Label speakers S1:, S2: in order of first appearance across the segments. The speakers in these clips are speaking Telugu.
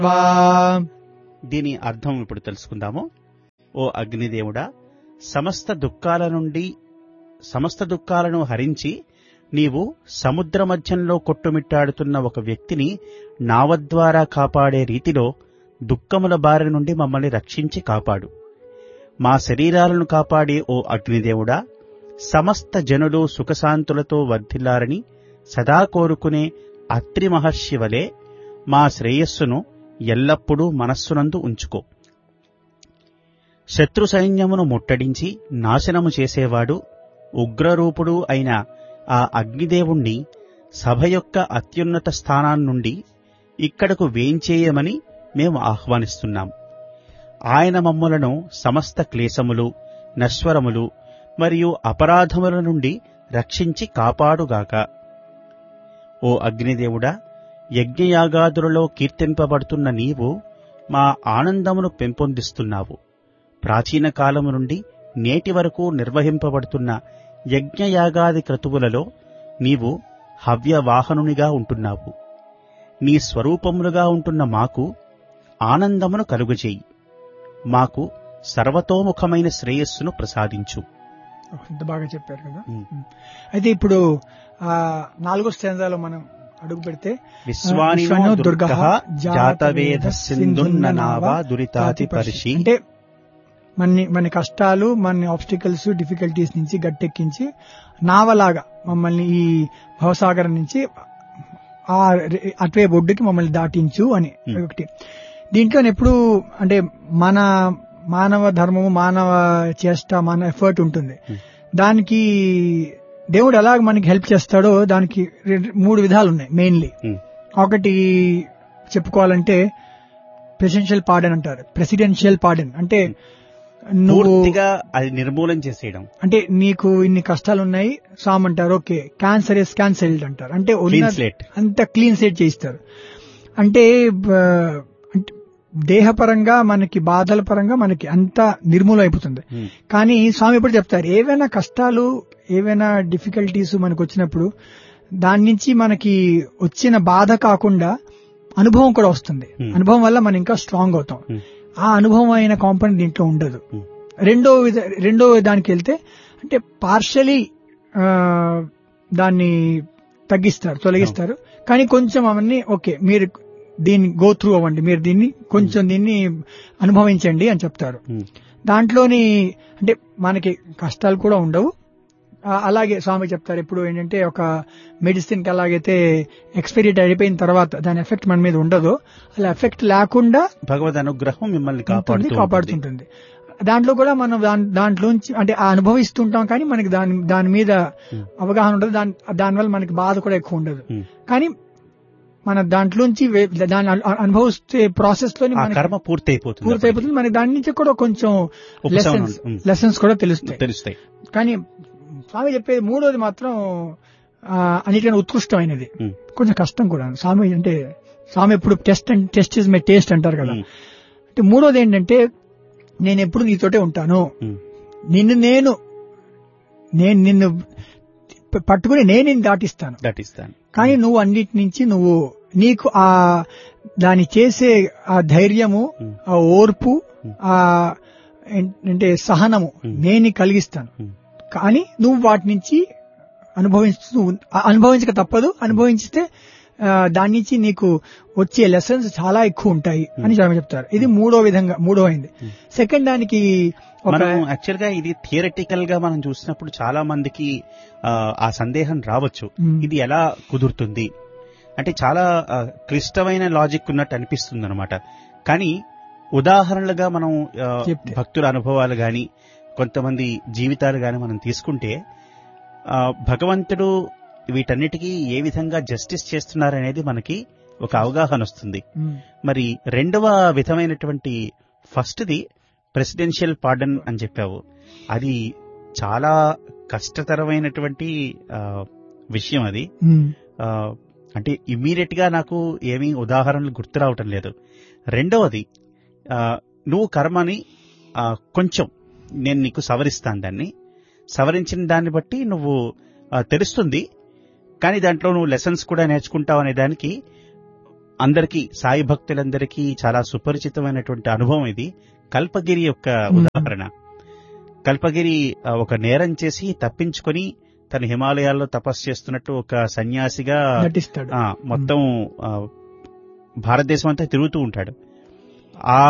S1: వా
S2: దీని అర్థం ఇప్పుడు తెలుసుకుందాము ఓ అగ్నిదేవుడా సమస్త దుఃఖాల నుండి సమస్త దుఃఖాలను హరించి నీవు సముద్ర మధ్యంలో కొట్టుమిట్టాడుతున్న ఒక వ్యక్తిని నావ ద్వారా కాపాడే రీతిలో దుఃఖముల బారి నుండి మమ్మల్ని రక్షించి కాపాడు మా శరీరాలను కాపాడే ఓ అగ్నిదేవుడా సమస్త జనులు సుఖశాంతులతో వర్ధిల్లారని సదా కోరుకునే అత్రి మహర్షి వలె మా శ్రేయస్సును ఎల్లప్పుడూ మనస్సునందు ఉంచుకో శత్రు సైన్యమును ముట్టడించి నాశనము చేసేవాడు ఉగ్రరూపుడు అయిన ఆ అగ్నిదేవుణ్ణి సభ యొక్క అత్యున్నత స్థానాన్నుండి ఇక్కడకు వేంచేయమని మేము ఆహ్వానిస్తున్నాం ఆయన మమ్ములను సమస్త క్లేశములు నశ్వరములు మరియు అపరాధముల నుండి రక్షించి కాపాడుగాక ఓ అగ్నిదేవుడా యజ్ఞయాగాదులలో కీర్తింపబడుతున్న నీవు మా ఆనందమును పెంపొందిస్తున్నావు ప్రాచీన కాలము నుండి నేటి వరకు నిర్వహింపబడుతున్న యజ్ఞయాగాది క్రతువులలో నీవు హవ్యవాహనునిగా ఉంటున్నావు నీ స్వరూపములుగా ఉంటున్న మాకు ఆనందమును కలుగజేయి మాకు సర్వతోముఖమైన శ్రేయస్సును ప్రసాదించు
S1: ఇంత బాగా చెప్పారు కదా
S2: ఉమ్.
S1: అయితే ఇప్పుడు ఆ నాలుగో స్టాంజాలో మనం అడుగు పెడితే
S2: విశ్వానినో
S1: విశ్వనో
S2: దుర్గః
S1: దుర్గః
S2: జాతవేద సింధున్న నావా దురితాతి పరిషి
S1: అంటే మన మన కష్టాలు మన ఆబ్స్టికల్స్ డిఫికల్టీస్ నుంచి గట్టెక్కించి నావలాగా మమ్మల్ని ఈ భవసాగరం నుంచి ఆ రె- అటువైపు ఒడ్డుకి మమ్మల్ని దాటించు అని
S2: Hmm.
S1: ఒకటి దీంట్లో ఎప్పుడు అంటే మన మానవ ధర్మము మానవ చేష్ట మన ఎఫర్ట్ ఉంటుంది
S2: Hmm.
S1: దానికి దేవుడు ఎలాగ మనకి హెల్ప్ చేస్తాడో దానికి రె- మూడు విధాలు ఉన్నాయి మెయిన్లీ
S2: Hmm.
S1: ఒకటి చెప్పుకోవాలంటే ప్రెసిడెన్షియల్ పార్డన్ అంటారు ప్రెసిడెన్షియల్ పార్డన్ అంటే నువ్వు
S2: పూర్తిగా అది నిర్మూలన చేసేయడం
S1: అంటే నీకు ఇన్ని కష్టాలు ఉన్నాయి సామ్ అంటారు ఓకే క్యాన్సర్ ఇస్ క్యాన్సర్డ్ అంటారు అంటే ఉన్న-
S2: Clean slate.
S1: అంత క్లీన్ సెట్ చేయిస్తారు అంటే బ- అంటే దేహపరంగా మనకి బాధల పరంగా మనకి అంత నిర్మూలం అయిపోతుంది
S2: Hmm.
S1: కానీ స్వామి ఎప్పుడు చెప్తారు ఏవైనా కష్టాలు ఏవైనా డిఫికల్టీస్ మనకు వచ్చినప్పుడు దాని నుంచి మనకి వచ్చిన బాధ కాకుండా అనుభవం కూడా వస్తుంది
S2: Hmm.
S1: అనుభవం వల్ల మనం ఇంకా స్ట్రాంగ్ అవుతాం
S2: Hmm.
S1: ఆ అనుభవం అయిన కాంపౌండ్ దీంట్లో ఉండదు
S2: Hmm.
S1: రెండో విధ- రెండో దానికి వెళ్తే అంటే పార్షలీ దాన్ని తగ్గిస్తారు తొలగిస్తారు కానీ కొంచెం అవన్నీ ఓకే మీరు దీన్ని గో త్రూ అవ్వండి మీరు దీన్ని కొంచెం దీన్ని అనుభవించండి అని చెప్తారు
S2: Hmm.
S1: దాంట్లోని అంటే మనకి కష్టాలు కూడా ఉండవు ఆ, అలాగే స్వామి చెప్తారు ఇప్పుడు ఏంటంటే ఒక మెడిసిన్ కి అలాగైతే ఎక్స్పైరీ అయిపోయిన తర్వాత దాని ఎఫెక్ట్ మన మీద ఉండదు అలా ఎఫెక్ట్ లేకుండా
S2: భగవద్ అనుగ్రహం మిమ్మల్ని
S1: ఉంటుంది,
S2: కాపాడుతూ ఉంటుంది.
S1: కాపాడుతుంటుంది దాంట్లో కూడా మనం దాన్- దాంట్లోంచి అంటే ఆ అనుభవిస్తుంటాం కానీ మనకి దాని దాని మీద
S2: Hmm.
S1: అవగాహన ఉండదు దాని దానివల్ల మనకి బాధ కూడా ఎక్కువ ఉండదు
S2: Hmm.
S1: కానీ మన దాంట్లోంచి వే- దాన్ని అను- అనుభవిస్తే ప్రాసెస్ లోని
S2: ఆ
S1: మనకి
S2: కర్మ పూర్తి అయిపోతుంది
S1: పూర్తయిపోతుంది మనకి దాని నుంచి కూడా కొంచెం
S2: ఉపశమనం
S1: లెసన్స్
S2: ఉం.
S1: లెసన్స్ కూడా తెలుస్తాయి
S2: తెలుస్తాయి
S1: కానీ స్వామి చెప్పేది మూడోది మాత్రం ఆ, అన్నిటికన్నా ఉత్కృష్టమైనది
S2: ఉం.
S1: కొంచెం కష్టం కూడా స్వామి అంటే స్వామి ఎప్పుడు test and test is my taste అంటారు కదా
S2: ఉం.
S1: అంటే మూడోది ఏంటంటే నేను ఎప్పుడు నీతోటే ఉంటాను
S2: ఉం.
S1: నిన్ను నేను నేను నిన్ను ప- పట్టుకుని నేను నిన్ను దాటిస్తాను
S2: దాటిస్తాను
S1: కానీ నువ్వు అన్నిటి నుంచి నువ్వు నీకు ఆ దాని చేసే ఆ ధైర్యము
S2: ఉం.
S1: ఆ ఓర్పు
S2: ఉం.
S1: ఆ ఏం- అంటే సహనము
S2: ఉం.
S1: నేను నీకు కలిగిస్తాను
S2: ఉం.
S1: కానీ నువ్వు వాటి నుంచి అనుభవిస్తూ ఉన్- ఆ- అనుభవించక తప్పదు అనుభవించితే ఆ, దాని నుంచి నీకు వచ్చే లెసన్స్ చాలా ఎక్కువ ఉంటాయి అని స్వామి చెప్తారు ఇది మూడో విధంగా మూడో అయింది సెకండ్ దానికి ఒక
S2: మనం యాక్చువల్ గా ఇది థియరటికల్ గా మనం చూసినప్పుడు చాలా మందికి ఆ, ఆ సందేహం రావచ్చు
S1: ఉం.
S2: ఇది ఎలా కుదురుతుంది అంటే చాలా ఆ, క్లిష్టమైన లాజిక్ ఉన్నట్టు అనిపిస్తుంది అనమాట కానీ ఉదాహరణలుగా మనం ఆ,
S1: చెప్తే.
S2: భక్తుల అనుభవాలు గాని కొంతమంది జీవితాలు గాని మనం తీసుకుంటే ఆ, భగవంతుడు వీటన్నిటికీ ఏ విధంగా జస్టిస్ చేస్తున్నారనేది మనకి ఒక అవగాహన వస్తుంది
S1: ఉం.
S2: మరి రెండవ విధమైనటువంటి ఫస్ట్ది ప్రెసిడెన్షియల్ పార్డన్ అని చెప్పావు అది చాలా కష్టతరమైనటువంటి ఆ, విషయం అది
S1: ఉం.
S2: ఆ, అంటే ఇమ్మీడియట్ గా నాకు ఏమీ ఉదాహరణలు గుర్తు రావటం లేదు రెండవది ఆ, నువ్వు కర్మని ఆ, కొంచెం నేను నీకు సవరిస్తాను దాన్ని సవరించిన దాన్ని బట్టి నువ్వు ఆ, తెలుస్తుంది కానీ దాంట్లో నువ్వు లెసన్స్ కూడా నేర్చుకుంటావు అనే దానికి అందరికీ సాయి భక్తులందరికీ చాలా సుపరిచితమైనటువంటి అనుభవం ఇది కల్పగిరి యొక్క ఉదాహరణ కల్పగిరి ఆ, ఒక నేరం చేసి తప్పించుకొని తను హిమాలయాల్లో తపస్సు చేస్తున్నట్టు ఒక సన్యాసిగా
S1: నటిస్తాడు
S2: ఆ, మొత్తం ఆ, భారతదేశం అంతా తిరుగుతూ ఉంటాడు ఆ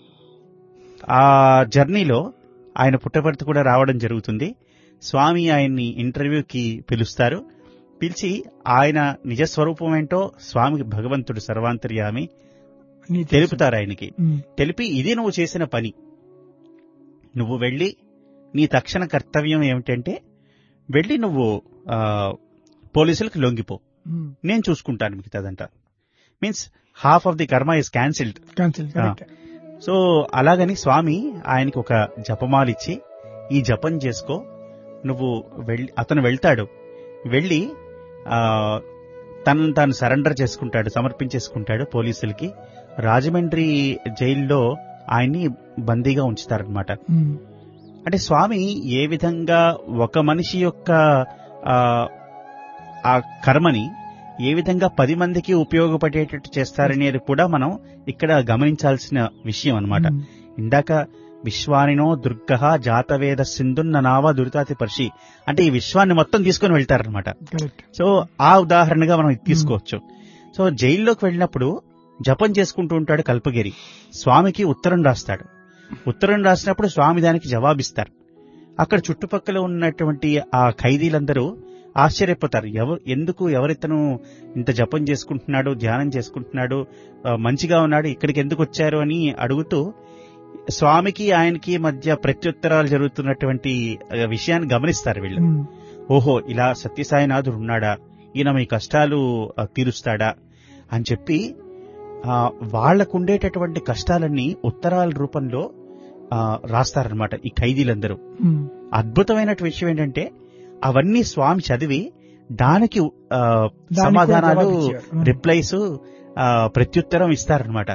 S2: ఆ జర్నీలో ఆయన పుట్టపర్తి కూడా రావడం జరుగుతుంది స్వామి ఆయన్ని ఇంటర్వ్యూకి పిలుస్తారు పిలిచి ఆయన నిజ స్వరూపం ఏంటో స్వామికి భగవంతుడు సర్వాంతర్యామి
S1: అని
S2: తెలుపుతారు ఆయనకి
S1: ఉమ్,
S2: తెలిపి ఇది నువ్వు చేసిన పని నువ్వు వెళ్ళి నీ తక్షణ కర్తవ్యం ఏమిటంటే వెళ్ళి నువ్వు ఆ, పోలీసులకు లొంగిపో
S1: ఉమ్,
S2: నేను చూసుకుంటాను మిగతాదంట means half of the karma is cancelled
S1: cancel, correct.
S2: So అలాగని స్వామి ఆయనకి ఒక జపమాల ఇచ్చి ఈ జపం చేసుకో నువ్వు వెళ్ళి అతను వెళ్తాడు వెళ్ళి ఆ, తనను తాను సరెండర్ చేసుకుంటాడు సమర్పించేసుకుంటాడు పోలీసులకి రాజమండ్రి జైల్లో ఆయన్ని బందీగా ఉంచుతారనమాట
S1: ఉమ్,
S2: అంటే స్వామి ఏ విధంగా ఒక మనిషి యొక్క ఆ, ఆ కర్మని ఏ విధంగా పది మందికి ఉపయోగపడేటట్టు చేస్తారనేది కూడా మనం ఇక్కడ గమనించాల్సిన విషయం అన్నమాట
S1: ఉమ్,
S2: ఇందాక విశ్వానినో దుర్గ జాతవేద సింధున్న నావ దురితాతి పర్షి అంటే ఈ విశ్వాన్ని మొత్తం తీసుకొని వెళ్తారనమాట
S1: correct.
S2: సో ఆ ఉదాహరణగా మనం ఇది తీసుకోవచ్చు సో జైల్లోకి వెళ్ళినప్పుడు జపం చేసుకుంటూ ఉంటాడు కల్పగిరి స్వామికి ఉత్తరం రాస్తాడు ఉత్తరం రాసినప్పుడు స్వామి దానికి జవాబిస్తారు అక్కడ చుట్టుపక్కల ఉన్నటువంటి ఆ ఖైదీలందరూ ఆశ్చర్యపోతారు ఎవరు ఎందుకు ఎవరితను ఇంత జపం చేసుకుంటున్నాడు ధ్యానం చేసుకుంటున్నాడు ఆ, మంచిగా ఉన్నాడు ఇక్కడికి ఎందుకు వచ్చారు అని అడుగుతూ స్వామికి ఆయనకి మధ్య ప్రత్యుత్తరాలు జరుగుతున్నటువంటి ఆ, విషయాన్ని గమనిస్తారు వీళ్ళు
S1: ఉమ్,
S2: ఓహో ఇలా సత్యసాయినాథుడు ఉన్నాడా ఈయన మీ కష్టాలు ఆ, తీరుస్తాడా అని చెప్పి ఆ, వాళ్లకుండేటటువంటి కష్టాలన్నీ ఉత్తరాల రూపంలో ఆ, రాస్తారనమాట ఈ ఖైదీలందరూ
S1: ఉమ్,
S2: అద్భుతమైన విషయం ఏంటంటే అవన్నీ స్వామి చదివి దానికి ఆ,
S1: దానికి కూడా
S2: సమాధానాలు
S1: జవాబు ఇచ్చారు. ఉమ్,
S2: రిప్లైస్ ప్రత్యుత్తరం ఇస్తారనమాట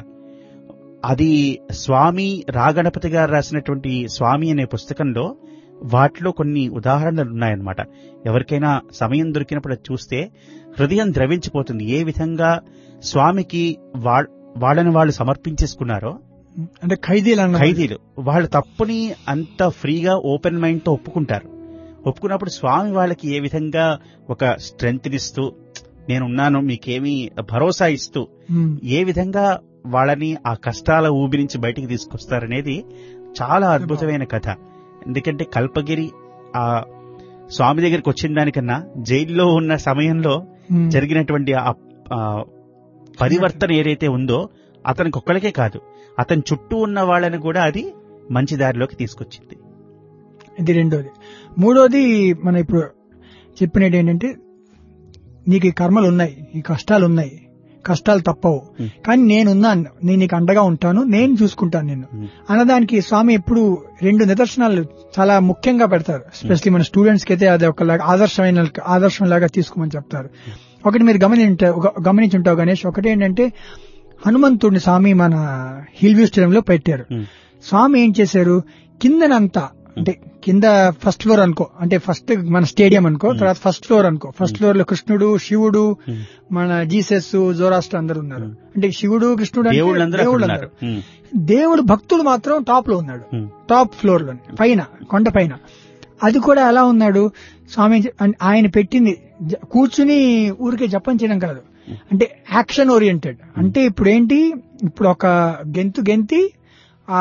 S2: అది స్వామి రాగణపతి గారు రాసినటువంటి స్వామి అనే పుస్తకంలో వాటిలో కొన్ని ఉదాహరణలు ఉన్నాయన్నమాట ఎవరికైనా సమయం దొరికినప్పుడు అది చూస్తే హృదయం ద్రవించిపోతుంది ఏ విధంగా స్వామికి వా- వాళ్ళని వాళ్ళు సమర్పించేసుకున్నారో
S1: ఉమ్, అంటే ఖైదీలు అన్న
S2: ఖైదీలు వాళ్ళ తప్పుని అంత ఫ్రీగా ఓపెన్ మైండ్ తో ఒప్పుకుంటారు ఒప్పుకున్నప్పుడు స్వామి వాళ్ళకి ఏ విధంగా ఒక స్ట్రెంగ్త్ ఇస్తూ నేనున్నాను మీకేమీ భరోసా ఇస్తూ
S1: ఉమ్,
S2: ఏ విధంగా వాళ్ళని ఆ కష్టాల ఊబి నుంచి బయటికి తీసుకొస్తారనేది చాలా అద్భుతమైన కథ ఎందుకంటే కల్పగిరి ఆ స్వామి దగ్గరికి వచ్చిన దానికన్నా జైల్లో ఉన్న సమయంలో
S1: ఉమ్,
S2: జరిగినటువంటి ఆ ఆ పరివర్తన ఏదైతే ఉందో అతనికి ఒక్కడికే కాదు అతని చుట్టూ ఉన్న వాళ్ళని కూడా అది మంచి దారిలోకి తీసుకొచ్చింది
S1: ఇది రెండోది మూడోది మన ఇప్పుడు చెప్పినది ఏంటంటే నీకు ఈ కర్మలు ఉన్నాయి ఈ కష్టాలు ఉన్నాయి కష్టాలు తప్పవు
S2: Hmm.
S1: కానీ నేనున్నాను నేను నీకు అండగా ఉంటాను నేను చూసుకుంటాను నిన్ను
S2: Hmm.
S1: అన్నదానికి స్వామి ఎప్పుడు రెండు నిదర్శనాలు చాలా ముఖ్యంగా పెడతారు ఎస్పెషలీ మన స్టూడెంట్స్ కి అయితే అది ఒక ఆదర్శమైన ఆదర్శం లాగా తీసుకోమని చెప్తారు ఒకటి మీరు గమనించ గమనించుంటావు గణేష్ ఒకటి ఏంటంటే హనుమంతుడిని స్వామి మన హిల్ వ్యూ స్టేడియంలో పెట్టారు
S2: Hmm.
S1: స్వామి ఏం చేశారు కిందనంతా అంటే కింద ఫస్ట్ ఫ్లోర్ అనుకో అంటే ఫస్ట్ మన స్టేడియం అనుకో తర్వాత ఫస్ట్ ఫ్లోర్ అనుకో ఫస్ట్ ఫ్లోర్ లో కృష్ణుడు శివుడు
S2: Hmm.
S1: మన జీసస్ జోరాస్టర్ అందరూ ఉన్నారు అంటే శివుడు కృష్ణుడు అంటే
S2: దేవుళ్ళందరూ అక్కడ
S1: దేవుళ్ళందరూ.
S2: ఉన్నారు ఉమ్,
S1: దేవుడు భక్తుడు మాత్రం టాప్ లో ఉన్నాడు
S2: ఉమ్,
S1: టాప్ ఫ్లోర్ లో పైన కొండ పైన అది కూడా ఎలా ఉన్నాడు స్వామి అన్- ఆయన పెట్టింది జ- కూర్చుని ఊరికే జపం చేయడం కాదు అంటే యాక్షన్ ఓరియంటెడ్ అంటే ఇప్పుడు ఏంటి ఇప్పుడు ఒక గెంతు గెంతి ఆ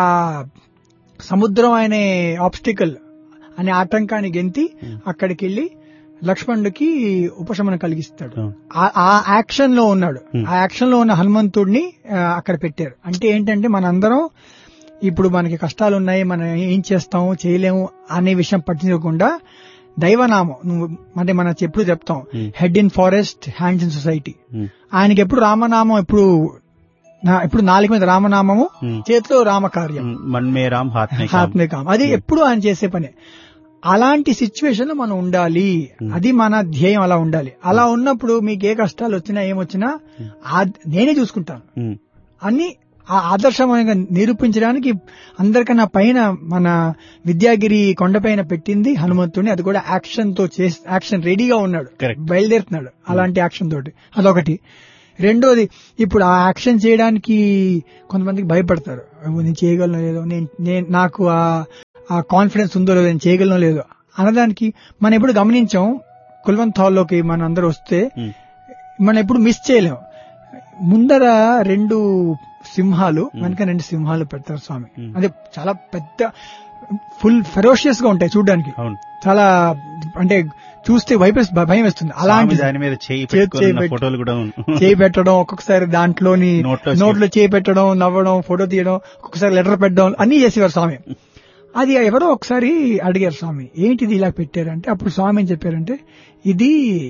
S1: సముద్రం అనే ఆబ్స్టికల్ అనే ఆటంకాన్ని గెంతి అక్కడికి వెళ్ళి లక్ష్మణుడికి ఉపశమనం కలిగిస్తాడు
S2: అవును.
S1: ఆ- ఆ యాక్షన్ లో ఉన్నాడు
S2: Hmm.
S1: ఆ యాక్షన్ లో ఉన్న హనుమంతుడిని ఆ, అక్కడ పెట్టారు అంటే ఏంటంటే మనందరం ఇప్పుడు మనకి కష్టాలు ఉన్నాయి మనం ఏం చేస్తాము చేయలేము అనే విషయం పట్టించకుండా దైవనామం నువ్వు అంటే మనం ఎప్పుడు చెప్తాం
S2: Hmm.
S1: Head in forest hands in society
S2: ఉమ్,
S1: ఆయనకి ఎప్పుడు రామనామం ఎప్పుడు నా- ఎప్పుడు నాలుగు మీద రామనామము
S2: ఉమ్,
S1: చేతిలో రామకార్యం
S2: ఉమ్, మన్మే రామ్ హాత్ మే కామ్.
S1: హాత్మే కామ్ అది ఎప్పుడు ఆయన చేసే పనే అలాంటి సిచ్యువేషన్ లో మనం ఉండాలి అది మన ధ్యేయం అలా ఉండాలి అలా ఉన్నప్పుడు మీకు ఏ కష్టాలు వచ్చినా ఏమొచ్చినా ఆ- నేనే చూసుకుంటాను
S2: ఉమ్,
S1: అన్ని ఆ ఆదర్శంగా నిరూపించడానికి అందరికన్నా పైన మన విద్యాగిరి కొండపైన పెట్టింది హనుమంతుడిని అది కూడా యాక్షన్ తో చేసి యాక్షన్ రెడీగా ఉన్నాడు
S2: Correct.
S1: బయలుదేరుతున్నాడు అలాంటి యాక్షన్ తోటి అదొకటి రెండోది ఇప్పుడు ఆ యాక్షన్ చేయడానికి కొంతమందికి భయపడతారు "అయ్యో, నేను చేయగలను లేదో నేను నేను నాకు ఆ ఆ కాన్ఫిడెన్స్ ఉందో లేదో నేను చేయగలను లేదో అనడానికి మనం ఎప్పుడు గమనించాం కుల్వంత్ హాల్లోకి మన అందరూ వస్తే
S2: ఉమ్,
S1: మనం ఎప్పుడు మిస్ చేయలేం ముందర రెండు సింహాలు
S2: Hmm.
S1: వెనక రెండు సింహాలు పెడతారు స్వామి
S2: Hmm.
S1: అదే చాలా పెద్ద ఫుల్ ఫెరోషియస్ గా ఉంటాయి చూడడానికి
S2: అవును
S1: చాలా అంటే చూస్తే భయపేస్ భయం వేస్తుంది అలాంటి
S2: స్వామి దాని మీద చేయి
S1: చేయి
S2: పెట్టుకున్న
S1: పెట్టి-
S2: ఫోటోలు కూడా ఉన్నాయి.
S1: చేయి పెట్టడం ఒక్కొక్కసారి దాంట్లోని
S2: నోట్లో
S1: నోట్లో చేయి పెట్టడం నవ్వడం ఫోటో తీయడం ఒక్కొక్కసారి లెటర్ పెట్టడం అన్ని చేసేవారు స్వామి అది ఎవరో ఒకసారి అడిగారు స్వామి ఏంటిది ఇలా పెట్టారంటే అప్పుడు స్వామి ఏం చెప్పారంటే ఇది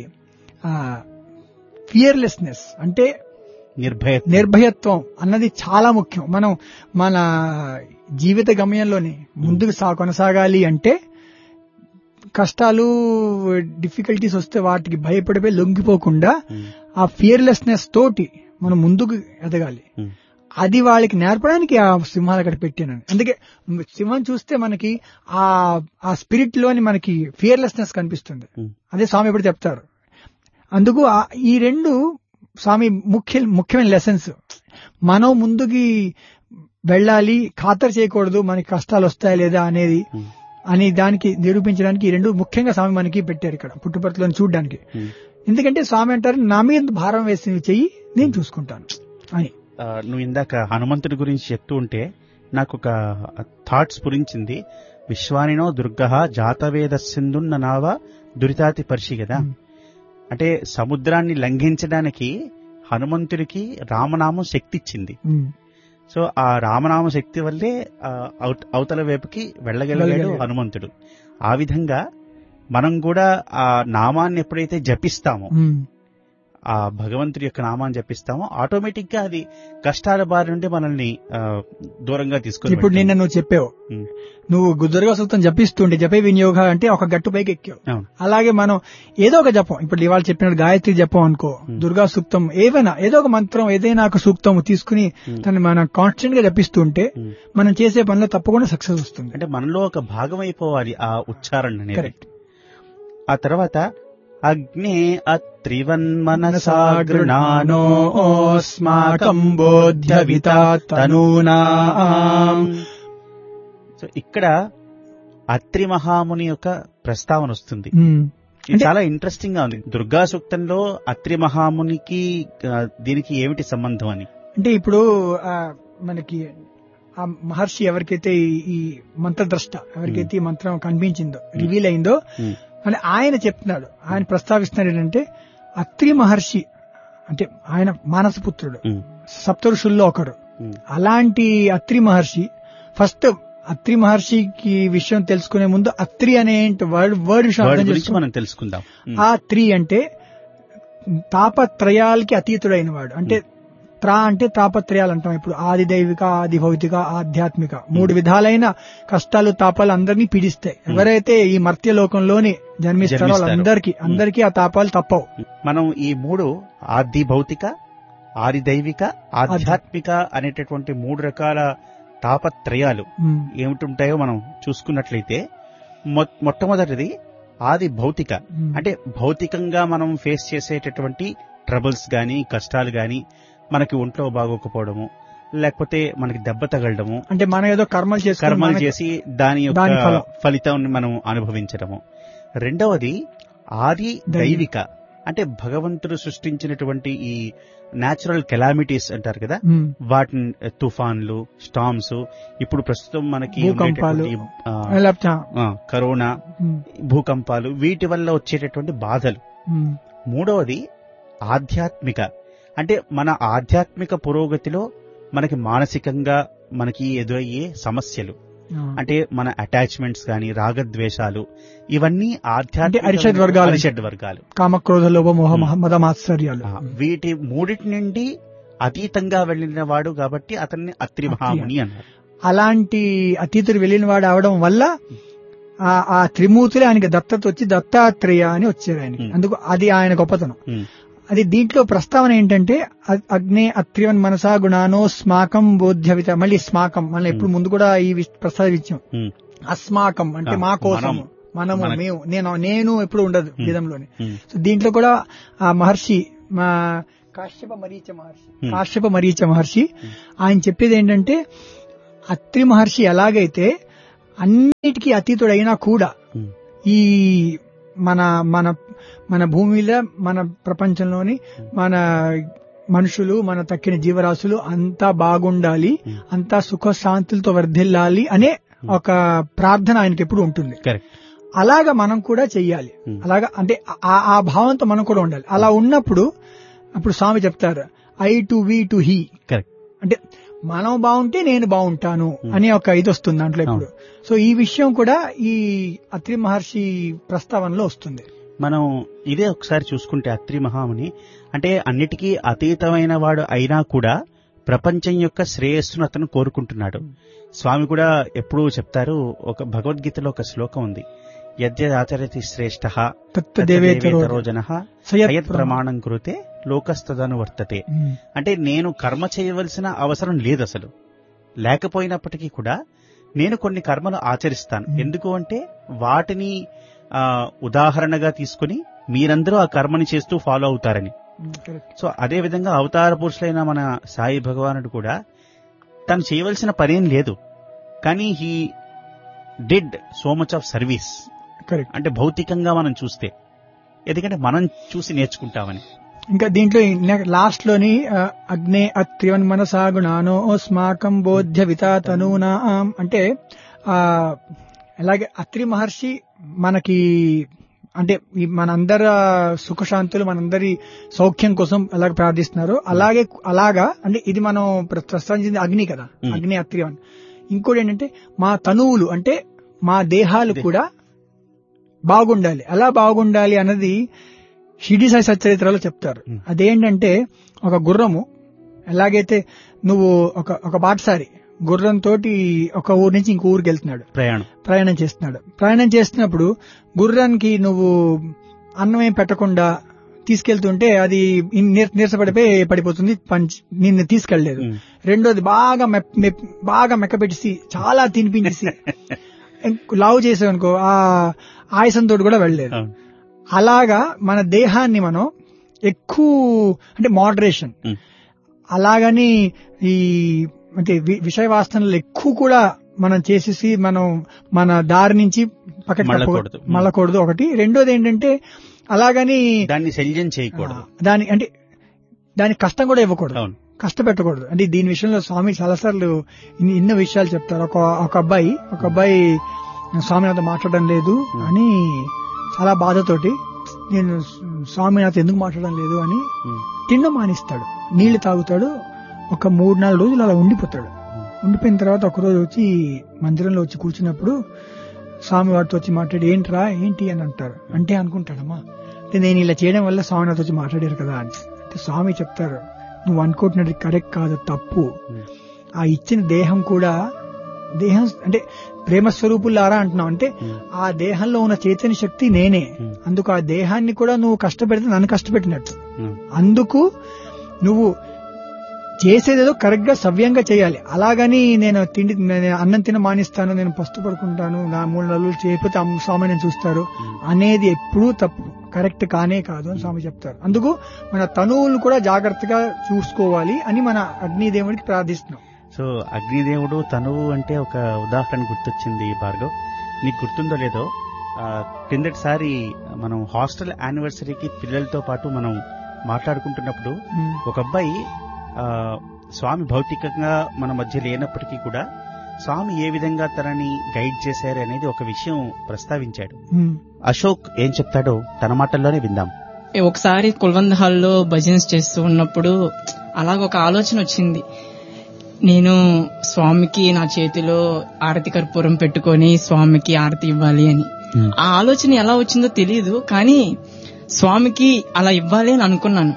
S1: ఫియర్లెస్నెస్ అంటే
S2: నిర్భయ
S1: నిర్భయత్వం అన్నది చాలా ముఖ్యం మనం మన జీవిత గమ్యంలోనే ముందుకు సా కొనసాగాలి అంటే కష్టాలు డిఫికల్టీస్ వస్తే వాటికి భయపడిపోయి లొంగిపోకుండా
S2: ఉమ్,
S1: ఆ ఫియర్లెస్నెస్ తోటి మనం ముందుకు ఎదగాలి
S2: ఉమ్,
S1: అది వాళ్ళకి నేర్పడానికి ఆ సింహాలు అక్కడ పెట్టాను అందుకే సింహం చూస్తే మనకి ఆ ఆ స్పిరిట్ లోని మనకి ఫియర్లెస్నెస్ కనిపిస్తుంది
S2: ఉమ్.
S1: అదే స్వామి ఎప్పుడు చెప్తారు అందుకు ఆ- ఈ రెండు స్వామి ముఖ్య ముఖ్యమైన లెసన్స్ మనం ముందుకి వెళ్ళాలి ఖాతరు చేయకూడదు మనకి కష్టాలు వస్తాయా లేదా అనేది
S2: ఉమ్,
S1: అని దానికి నిరూపించడానికి ఈ రెండు ముఖ్యంగా స్వామి మనకి పెట్టారు ఇక్కడ పుట్టుపర్తిలో చూడడానికి
S2: ఉమ్.
S1: ఎందుకంటే స్వామి అంటారు నా మీద భారం వేసి చెయ్యి నేను చూసుకుంటాను అని
S2: ఆ, నువ్వు ఇందాక హనుమంతుడి గురించి చెప్తూ ఉంటే నాకు ఒక థాట్ స్ఫురించింది విశ్వానినో దుర్గ జాతవేద సింధున్న నావ దురితాతి పరిషి కదా
S1: ఉమ్.
S2: అంటే సముద్రాన్ని లంఘించడానికి హనుమంతుడికి రామనామం శక్తి ఇచ్చింది
S1: ఉమ్.
S2: సో ఆ రామనామ శక్తి వల్లే ఆ, అవత- అవతల వైపుకి వెళ్ళగలిగాడు
S1: వెళ్ళగలిగాడు.
S2: హనుమంతుడు ఆ విధంగా మనం కూడా ఆ నామాన్ని ఎప్పుడైతే జపిస్తామో
S1: ఉమ్.
S2: ఆ భగవంతుడి యొక్క నామాన్ని జపిస్తామో ఆటోమేటిక్ గా అది కష్టాల బారి నుండి మనల్ని ఆ, దూరంగా తీసుకొని
S1: ఇప్పుడు నిన్న
S2: వెళ్తుంది.
S1: నువ్వు చెప్పావు
S2: ఉమ్.
S1: నువ్వు దుర్గా సూక్తం జపిస్తుంటే జపే వినియోగ అంటే ఒక గట్టు పైకి ఎక్కావు
S2: అవును.
S1: అలాగే మనం ఏదో ఒక జపం ఇప్పుడు ఇవాళ చెప్పినట్టు గాయత్రి జపం అనుకో
S2: Hmm.
S1: దుర్గా సూక్తం ఏవైనా ఏదో ఒక మంత్రం ఏదైనా ఒక సూక్తం తీసుకుని
S2: Hmm.
S1: దాన్ని మనం కాన్స్టెంట్ గా జపిస్తుంటే
S2: ఉమ్.
S1: మనం చేసే పనిలో తప్పకుండా సక్సెస్ వస్తుంది
S2: అంటే మనలో ఒక భాగం అయిపోవాలి ఆ ఉచ్చారణ అనేది
S1: కరెక్ట్
S2: ఆ తర్వాత అగ్నే అత్రివన్మనసాగృణానో
S1: అస్మాకం బోధ్యవిత తనూనాం.
S2: సో ఇక్కడ అత్రి మహాముని యొక్క ప్రస్తావన వస్తుంది
S1: ఉమ్.
S2: ఇది
S1: అంటే-
S2: చాలా ఇంట్రెస్టింగ్ గా ఉంది దుర్గా సూక్తంలో అత్రి మహామునికి ఆ, దీనికి ఏమిటి సంబంధం అని
S1: అంటే ఇప్పుడు ఆ, మనకి ఆ మహర్షి ఎవరికైతే ఈ- ఈ మంత్రద్రష్ట ఎవరికైతే ఈ మంత్రం కనిపించిందో రివీల్ అయిందో
S2: ఉమ్,
S1: అని ఆయన చెప్తున్నాడు ఆయన ప్రస్తావిస్తున్నాడు ఏంటంటే అత్రి మహర్షి అంటే ఆయన మానసపుత్రుడు
S2: ఉమ్,
S1: సప్తఋషుల్లో ఒకడు
S2: ఉమ్,
S1: అలాంటి అత్రి మహర్షి ఫస్ట్ అత్రి మహర్షికి విషయం తెలుసుకునే ముందు అత్రి అనే వర్డ్ వర్డ్ విషయం
S2: వాడి
S1: అర్థం
S2: గురించి
S1: చేసుకో
S2: మనం తెలుసుకుందాం ఉమ్,
S1: ఆ త్రి అంటే తాపత్రయాలకి అతీతుడైన వాడు అంటే త్రా అంటే తాపత్రయాలు అంటాం ఇప్పుడు ఆది దైవిక ఆది భౌతిక ఆధ్యాత్మిక మూడు విధాలైన కష్టాలు తాపాలు అందరినీ పీడిస్తాయి ఎవరైతే ఈ మర్త్య లోకంలోని జన్మిస్తారో
S2: జన్మిస్తారో.
S1: వాళ్ళందరికీ అందరికీ ఆ తాపాలు తప్పవు
S2: మనం ఈ మూడు ఆది భౌతిక ఆది దైవిక ఆధ్యాత్మిక అనేటటువంటి మూడు రకాల తాపత్రయాలు
S1: ఉమ్,
S2: ఏమిటుంటాయో మనం చూసుకున్నట్లయితే మొ- మొట్టమొదటిది ఆది భౌతిక
S1: ఉమ్.
S2: అంటే భౌతికంగా మనం ఫేస్ చేసేటటువంటి ట్రబుల్స్ గాని కష్టాలు గాని మనకి ఒంట్లో బాగోకపోవడము లేకపోతే మనకి దెబ్బ తగలడము
S1: అంటే మనం ఏదో కర్మలు చేసుకుని
S2: కర్మలు
S1: మనకి-
S2: చేసి దాని యొక్క
S1: దాని ఫలం.
S2: ఫలితాన్ని మనం అనుభవించడము రెండవది ఆది
S1: దైవిక.
S2: దైవిక అంటే భగవంతుడు సృష్టించినటువంటి ఈ నేచురల్ కెలామిటీస్ అంటారు కదా
S1: ఉమ్,
S2: వాటిని తుఫాన్లు స్టామ్స్ ఇప్పుడు ప్రస్తుతం మనకి
S1: భూకంపాలు.
S2: ఉండేటటువంటి, ఆ,
S1: లేకపోతే,
S2: ఆ, కరోనా
S1: ఉమ్,
S2: భూకంపాలు వీటి వల్ల వచ్చేటటువంటి బాధలు
S1: ఉమ్,
S2: మూడవది ఆధ్యాత్మిక అంటే మన ఆధ్యాత్మిక పురోగతిలో మనకి మానసికంగా మనకి ఎదురయ్యే సమస్యలు
S1: ఆ.
S2: అంటే మన అటాచ్మెంట్స్ గాని రాగద్వేషాలు ఇవన్నీ ఆధ్యాత్మిక
S1: అరిషడ్ వర్గాలు.
S2: అరిషడ్ వర్గాలు
S1: కామక్రోధ లోభ మోహ
S2: ఉమ్.
S1: మహ- మద మాత్సర్యాలు
S2: ఆ, వీటి మూడిటి నుండి అతీతంగా వెళ్ళిన వాడు కాబట్టి అతన్ని అత్రి మహాముని అన్నారు
S1: అలాంటి అతీతుడు వెళ్ళిన వాడు అవడం వల్ల ఆ ఆ త్రిమూర్తులే ఆయనకి దత్తత వచ్చి దత్తాత్రేయ అని వచ్చారు ఆయనకి
S2: Hmm.
S1: అందుకు అది ఆయన గొప్పతనం
S2: ఉమ్,
S1: అది దీంట్లో ప్రస్తావన ఏంటంటే అ- అగ్నే అత్రివన్ మనసా గుణానో స్మాకం బోధ్యవిత మళ్ళీ స్మాకం మళ్ళీ ఎప్పుడు ముందు కూడా ఈ విష్- ప్రస్తావించాం
S2: ఉమ్,
S1: అస్మాకం అంటే
S2: ఆ,
S1: మా కోసం
S2: మనము.
S1: మనము
S2: మనకి.
S1: మేము నేను నేను ఎప్పుడు ఉండదు
S2: Hmm.
S1: వేదంలోని
S2: ఉమ్,
S1: సో దీంట్లో కూడా ఆ మహర్షి మా కాశ్యప మరీచ మహర్షి
S2: Hmm.
S1: కాశ్యప మరీచ మహర్షి ఆయన చెప్పేది ఏంటంటే అత్రి మహర్షి ఎలాగైతే అన్నిటికీ అతీతుడైనా కూడా
S2: ఉమ్,
S1: ఈ మన మన మన భూమిలో మన ప్రపంచంలోని మన మనుషులు మన తక్కిన జీవరాశులు అంతా బాగుండాలి
S2: Hmm.
S1: అంతా సుఖ శాంతులతో వర్ధిల్లాలి అనే ఒక ప్రార్థన ఆయనకి ఎప్పుడు ఉంటుంది
S2: కరెక్ట్
S1: అలాగా మనం కూడా చెయ్యాలి
S2: Hmm.
S1: అలాగా అంటే ఆ ఆ భావంతో మనం కూడా ఉండాలి అలా ఉన్నప్పుడు అప్పుడు స్వామి చెప్తారు I to we to he
S2: correct
S1: అంటే మనం బాగుంటే నేను బాగుంటాను
S2: Hmm.
S1: అనే ఒక ఇది వస్తుంది దాంట్లో ఇప్పుడు సో ఈ విషయం కూడా ఈ అత్రి మహర్షి ప్రస్తావనలో వస్తుంది
S2: మనం ఇదే ఒకసారి చూసుకుంటే అత్రి మహాముని అంటే అన్నిటికీ అతీతమైన వాడు అయినా కూడా ప్రపంచం యొక్క శ్రేయస్సును అతను కోరుకుంటున్నాడు స్వామి కూడా ఎప్పుడూ చెప్తారు ఒక భగవద్గీతలో ఒక శ్లోకం ఉంది యద్యదాచరతి శ్రేష్ఠ
S1: తత్వ దేవేతరో
S2: జన
S1: సయత్
S2: సయత్ ప్రమాణం కృతే లోకస్తదను వర్తతే
S1: Hmm.
S2: అంటే నేను కర్మ చేయవలసిన అవసరం లేదు అసలు లేకపోయినప్పటికీ కూడా నేను కొన్ని కర్మలు ఆచరిస్తాను
S1: Hmm.
S2: ఎందుకు అంటే వాటిని ఆ, ఉదాహరణగా తీసుకుని మీరందరూ ఆ కర్మని చేస్తూ ఫాలో అవుతారని
S1: Hmm, correct.
S2: సో అదే విధంగా అవతార పురుషులైన మన సాయి భగవానుడు కూడా తను చేయవలసిన పనేం లేదు కానీ he did so much of service
S1: correct
S2: అంటే భౌతికంగా మనం చూస్తే ఎందుకంటే మనం చూసి నేర్చుకుంటామని
S1: ఇంకా దీంట్లో లాస్ట్ లోని ఆ, అగ్నే అత్రివన్ మనసాగుణానో స్మాకం బోధ్య వితాతనూనా అంటే ఆ అలాగే అత్రి మహర్షి మనకి అంటే ఈ మనందరి సుఖశాంతులు మనందరి సౌఖ్యం కోసం అలాగ ప్రార్థిస్తున్నారు అలాగే అలాగా అంటే ఇది మనం ప్ర- ప్రస్తావించింది అగ్ని కదా
S2: Hmm.
S1: అగ్ని అత్రివన్ ఇంకోటి ఏంటంటే మా తనువులు అంటే మా దేహాలు
S2: దే-
S1: కూడా బాగుండాలి ఎలా బాగుండాలి అన్నది షిడి సాయి సచ్చరిత్రలో చెప్తారు
S2: Hmm.
S1: అదేంటంటే ఒక గుర్రము ఎలాగైతే నువ్వు ఒక ఒక బాటసారి గుర్రంతో ఒక ఊరు నుంచి ఇంకో ఊరికి వెళ్తున్నాడు
S2: ప్రయాణం
S1: ప్రయాణం చేస్తున్నాడు ప్రయాణం చేస్తున్నప్పుడు గుర్రానికి నువ్వు అన్నం ఏం పెట్టకుండా తీసుకెళ్తుంటే అది ఇన్- నీర- నీరసపడిపోయి పడిపోతుంది పంచ్ నిన్ను తీసుకెళ్లేదు
S2: ఉమ్.
S1: రెండోది బాగా మెప్- మెప్- బాగా మెక్కపెట్టేసి చాలా తినిపించేసి ఇంక లావు చేసావనుకో ఆ ఆయాసంతో కూడా వెళ్ళలేదు
S2: అవును.
S1: అలాగా మన దేహాన్ని మనం ఎక్కువ అంటే మోడరేషన్
S2: ఉమ్.
S1: అలాగని ఈ అంటే వి- విషయ వాసనలు ఎక్కువ కూడా మనం చేసేసి మనం మన దారి నుంచి పక్కకి
S2: మళ్ళకూడదు.
S1: తప్పకూడదు. మళ్ళకూడదు ఒకటి రెండోది ఏంటంటే అలాగని
S2: దాన్ని శల్యం చేయకూడదు
S1: ఆ, దాని అంటే దానికి కష్టం కూడా ఇవ్వకూడదు
S2: అవును
S1: కష్టపెట్టకూడదు అంటే దీని విషయంలో స్వామి చాలాసార్లు ఇన్ని- ఎన్నో విషయాలు చెప్తారు ఒక ఒక అబ్బాయి ఒక అబ్బాయి స్వామి నాతో మాట్లాడడం లేదు అని చాలా బాధతోటి నేను స్వామి నాతో ఎందుకు మాట్లాడడం లేదు అని
S2: ఉమ్.
S1: తిండం మానిస్తాడు నీళ్లు తాగుతాడు ఒక మూడు నాలుగు రోజులు అలా ఉండిపోతాడు ఉండిపోయిన తర్వాత ఒక రోజు వచ్చి మందిరంలో వచ్చి కూర్చున్నప్పుడు స్వామి వారితో వచ్చి మాట్లాడి ఏంట్రా ఏంటి అని అంటారు అంటే అనుకుంటాడమ్మా అంటే నేను ఇలా చేయడం వల్ల స్వామి నాతో వచ్చి మాట్లాడారు కదా అని అంటే స్వామి చెప్తారు నువ్వు అనుకుంటున్నది కరెక్ట్ కాదు తప్పు
S2: ఉమ్.
S1: ఆ ఇచ్చిన దేహం కూడా దేహం అంటే ప్రేమ స్వరూపులారా అంటున్నావు అంటే
S2: ఉమ్.
S1: ఆ దేహంలో ఉన్న చైతన్య శక్తి నేనే
S2: ఉమ్.
S1: అందుకు ఆ దేహాన్ని కూడా నువ్వు కష్టపెడితే నన్ను కష్టపెట్టినట్టు
S2: ఉమ్.
S1: అందుకు నువ్వు చేసేదేదో కరెక్ట్ గా సవ్యంగా చేయాలి అలాగని నేను తిండి నేను అన్నం తిన మానిస్తాను నేను పస్తు పడుకుంటాను నా మూడు నెలలు చేయకపోతే అమ్మ స్వామి నేను చూస్తారు
S2: ఉమ్.
S1: అనేది ఎప్పుడూ తప్పు కరెక్ట్ కానే కాదు అని స్వామి చెప్తారు అందుకు మన తనువులు కూడా జాగ్రత్తగా చూసుకోవాలి అని మన అగ్నిదేవుడికి ప్రార్థిస్తున్నాం
S2: సో అగ్నిదేవుడు తనువు అంటే ఒక ఉదాహరణ గుర్తొచ్చింది భార్గవ్ నీకు గుర్తుందో లేదో ఆ, కిందటిసారి మనం హాస్టల్ యానివర్సరీకి పిల్లలతో పాటు మనం మాట్లాడుకుంటున్నప్పుడు
S1: ఉమ్,
S2: ఒక అబ్బాయి ఆ, స్వామి భౌతికంగా మన మధ్య లేనప్పటికీ కూడా స్వామి ఏ విధంగా తనని గైడ్ చేశారు అనేది ఒక విషయం ప్రస్తావించాడు
S1: ఉమ్,
S2: అశోక్ ఏం చెప్తాడో తన మాటల్లోనే విందాం
S3: ఒకసారి కుల్వంద్ హాల్లో భజన్స్ చేస్తూ ఉన్నప్పుడు అలాగ ఒక ఆలోచన వచ్చింది నేను స్వామికి నా చేతిలో ఆరతి కర్పూరం పెట్టుకొని స్వామికి ఆరతి ఇవ్వాలి అని ఆ ఆలోచన ఎలా వచ్చిందో తెలియదు కానీ స్వామికి అలా ఇవ్వాలి అని అనుకున్నాను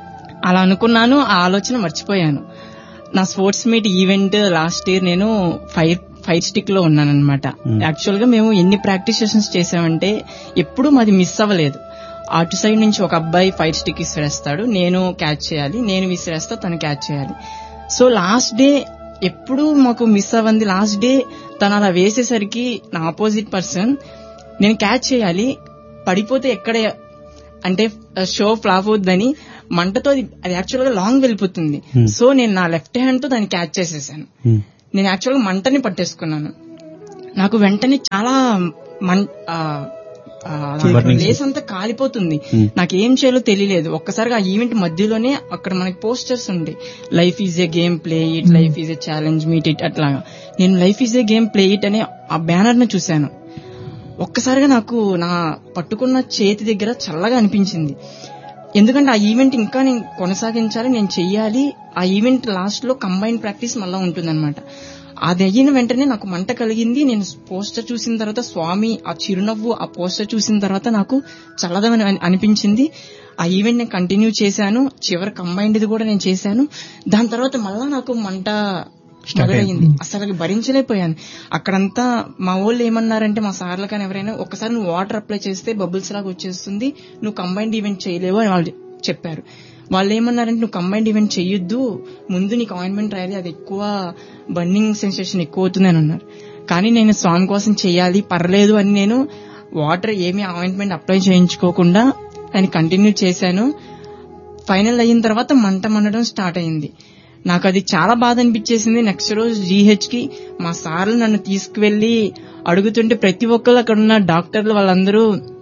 S3: అలా అనుకున్నాను ఆ ఆలోచన మర్చిపోయాను నా sports meet event last year నేను ఫైర్ ఫైర్ స్టిక్ లో ఉన్నానన్నమాట
S2: Hmm.
S3: యాక్చువల్ గా మేము ఎన్ని ప్రాక్టీస్ సెషన్స్ చేసామంటే ఎప్పుడూ మాది మిస్ అవ్వలేదు అటు సైడ్ నుంచి ఒక అబ్బాయి ఫైర్ స్టిక్ విసిరేస్తాడు నేను క్యాచ్ చేయాలి నేను విసిరేస్తా తను క్యాచ్ చేయాలి సో లాస్ట్ డే ఎప్పుడు మాకు మిస్ అవ్వంది లాస్ట్ డే తను అలా వేసేసరికి నా ఆపోజిట్ పర్సన్ నేను క్యాచ్ చేయాలి పడిపోతే ఎక్కడ అంటే షో ఫ్లాప్ అవుద్దని మంటతో అది- అది యాక్చువల్ గా లాంగ్ వెళ్ళిపోతుంది
S2: Hmm.
S3: సో నేను నా లెఫ్ట్ హ్యాండ్ తో దాన్ని క్యాచ్ చేసేసాను
S2: ఉమ్,
S3: నేను యాక్చువల్ గా మంటని పట్టేసుకున్నాను నాకు వెంటనే చాలా మం ఆ, ఆ,
S2: Burning.
S3: లేస్ అంతా కాలిపోతుంది
S2: Hmm.
S3: నాకు ఏం చేయాలో తెలియలేదు ఒక్కసారిగా ఆ ఈవెంట్ మధ్యలోనే అక్కడ మనకి పోస్టర్స్ ఉండే life is a game play it life is a challenge meet it అట్లాగా నేను life is a game play it అనే ఆ బ్యానర్ ని చూశాను ఒక్కసారిగా నాకు నా పట్టుకున్న చేతి దగ్గర చల్లగా అనిపించింది ఎందుకంటే ఆ ఈవెంట్ ఇంకా నేను కొనసాగించాలి నేను చెయ్యాలి ఆ ఈవెంట్ లాస్ట్ లో కంబైన్ ప్రాక్టీస్ మళ్ళా ఉంటుందన్నమాట అది అయిన వెంటనే నాకు మంట కలిగింది నేను పోస్టర్ చూసిన తర్వాత స్వామి ఆ చిరునవ్వు ఆ పోస్టర్ చూసిన తర్వాత నాకు చల్లగా అని- అనిపించింది ఆ ఈవెంట్ నేను కంటిన్యూ చేశాను చివరి కంబైన్డ్ కూడా నేను చేశాను దాని తర్వాత మళ్ళా నాకు మంట మొదలయ్యింది అసలు భరించలేకపోయాను అక్కడంతా మా వాళ్ళు ఏమన్నారంటే మా సార్లు కానీ ఎవరైనా ఒకసారి నువ్వు వాటర్ అప్లై చేస్తే బబుల్స్ లాగా వచ్చేస్తుంది నువ్వు కంబైన్డ్ ఈవెంట్ చేయలేవు అని వాళ్ళు చెప్పారు వాళ్ళు ఏమన్నారంటే నువ్వు కంబైన్డ్ ఈవెంట్ చెయ్యొద్దు ముందు నీకు ఆయింట్మెంట్ రాయాలి అది ఎక్కువ బర్నింగ్ సెన్సేషన్ ఎక్కువ అవుతుంది అని అన్నారు కానీ నేను స్వామి కోసం చెయ్యాలి పర్లేదు అని నేను వాటర్ ఏమీ ఆయింట్మెంట్ అప్లై చేయించుకోకుండా దాన్ని కంటిన్యూ చేశాను ఫైనల్ అయిన తర్వాత మంట మండడం స్టార్ట్ అయింది నాకు అది చాలా బాధ అనిపించేసింది నెక్స్ట్ రోజు జీహెచ్ కి మా సార్లు నన్ను తీసుకువెళ్లి అడుగుతుంటే ప్రతి ఒక్కరు అక్కడ ఉన్న డాక్టర్లు వాళ్ళందరూ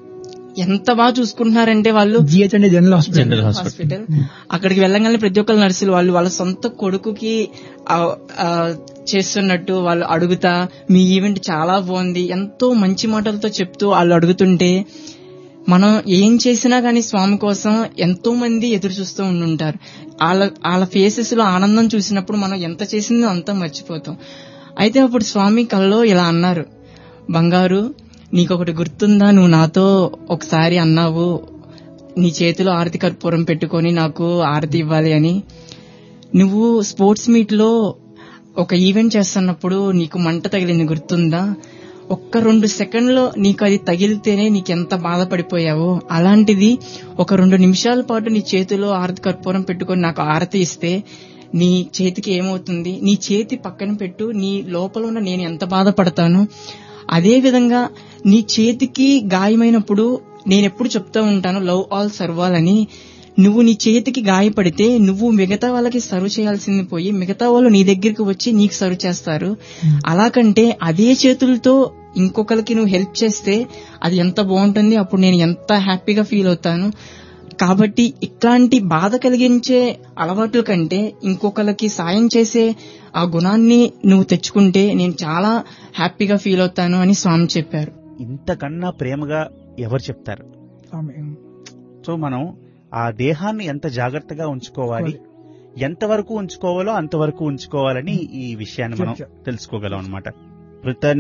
S3: ఎంత బాగా చూసుకుంటున్నారంటే వాళ్ళు
S1: జిహెచ్ అంటే general hospital
S2: general hospital
S3: hospital అక్కడికి వెళ్ళగానే ప్రతి ఒక్కరు నర్సులు వాళ్ళు వాళ్ళ సొంత కొడుకుకి ఆ, ఆ, చేస్తున్నట్టు వాళ్ళు అడుగుతా మీ ఈవెంట్ చాలా బాగుంది ఎంతో మంచి మాటలతో చెప్తూ వాళ్ళు అడుగుతుంటే మనం ఏం చేసినా గానీ స్వామి కోసం ఎంతో మంది ఎదురు చూస్తూ ఉండుంటారు వాళ్ళ వాళ్ళ ఫేసెస్ లో ఆనందం చూసినప్పుడు మనం ఎంత చేసిందో అంతా మర్చిపోతాం అయితే అప్పుడు స్వామి కల్లో ఇలా అన్నారు బంగారు నీకొకటి గుర్తుందా నువ్వు నాతో ఒకసారి అన్నావు నీ చేతిలో ఆరతి కర్పూరం పెట్టుకొని నాకు ఆరతి ఇవ్వాలి అని నువ్వు స్పోర్ట్స్ మీట్ లో ఒక ఈవెంట్ చేస్తున్నప్పుడు నీకు మంట తగిలింది గుర్తుందా ఒక్క రెండు సెకండ్లో నీకు అది తగిలితేనే నీకు ఎంత బాధపడిపోయావో అలాంటిది ఒక రెండు నిమిషాల పాటు నీ చేతిలో ఆరతి కర్పూరం పెట్టుకొని నాకు ఆరతి ఇస్తే నీ చేతికి ఏమవుతుంది నీ చేతి పక్కన పెట్టు నీ లోపల ఉన్న నేను ఎంత బాధపడతాను అదే విధంగా నీ చేతికి గాయమైనప్పుడు నేను ఎప్పుడు చెప్తూ ఉంటాను లవ్ ఆల్ సర్వాల్ అని నువ్వు నీ చేతికి గాయపడితే నువ్వు మిగతా వాళ్ళకి సర్వ్ చేయాల్సింది పోయి మిగతా వాళ్ళు నీ దగ్గరికి వచ్చి నీకు సర్వ్ చేస్తారు అలా కంటే అదే చేతులతో ఇంకొకరికి నువ్వు హెల్ప్ చేస్తే అది ఎంత బాగుంటుంది అప్పుడు నేను ఎంత హ్యాపీగా ఫీల్ అవుతాను కాబట్టి ఇట్లాంటి బాధ కలిగించే అలవాట్ల కంటే ఇంకొకరికి సాయం చేసే ఆ గుణాన్ని నువ్వు తెచ్చుకుంటే నేను చాలా హ్యాపీగా ఫీల్ అవుతాను అని స్వామి చెప్పారు
S2: ఇంతకన్నా ప్రేమగా ఎవరు చెప్తారు
S1: ఆమె.
S2: సో మనం ఆ దేహాన్ని ఎంత జాగ్రత్తగా ఉంచుకోవాలి ఎంతవరకు ఉంచుకోవాలో అంతవరకు ఉంచుకోవాలని ఈ విషయాన్ని మనం
S1: చెప్పారు.
S2: తెలుసుకోగలం అనమాట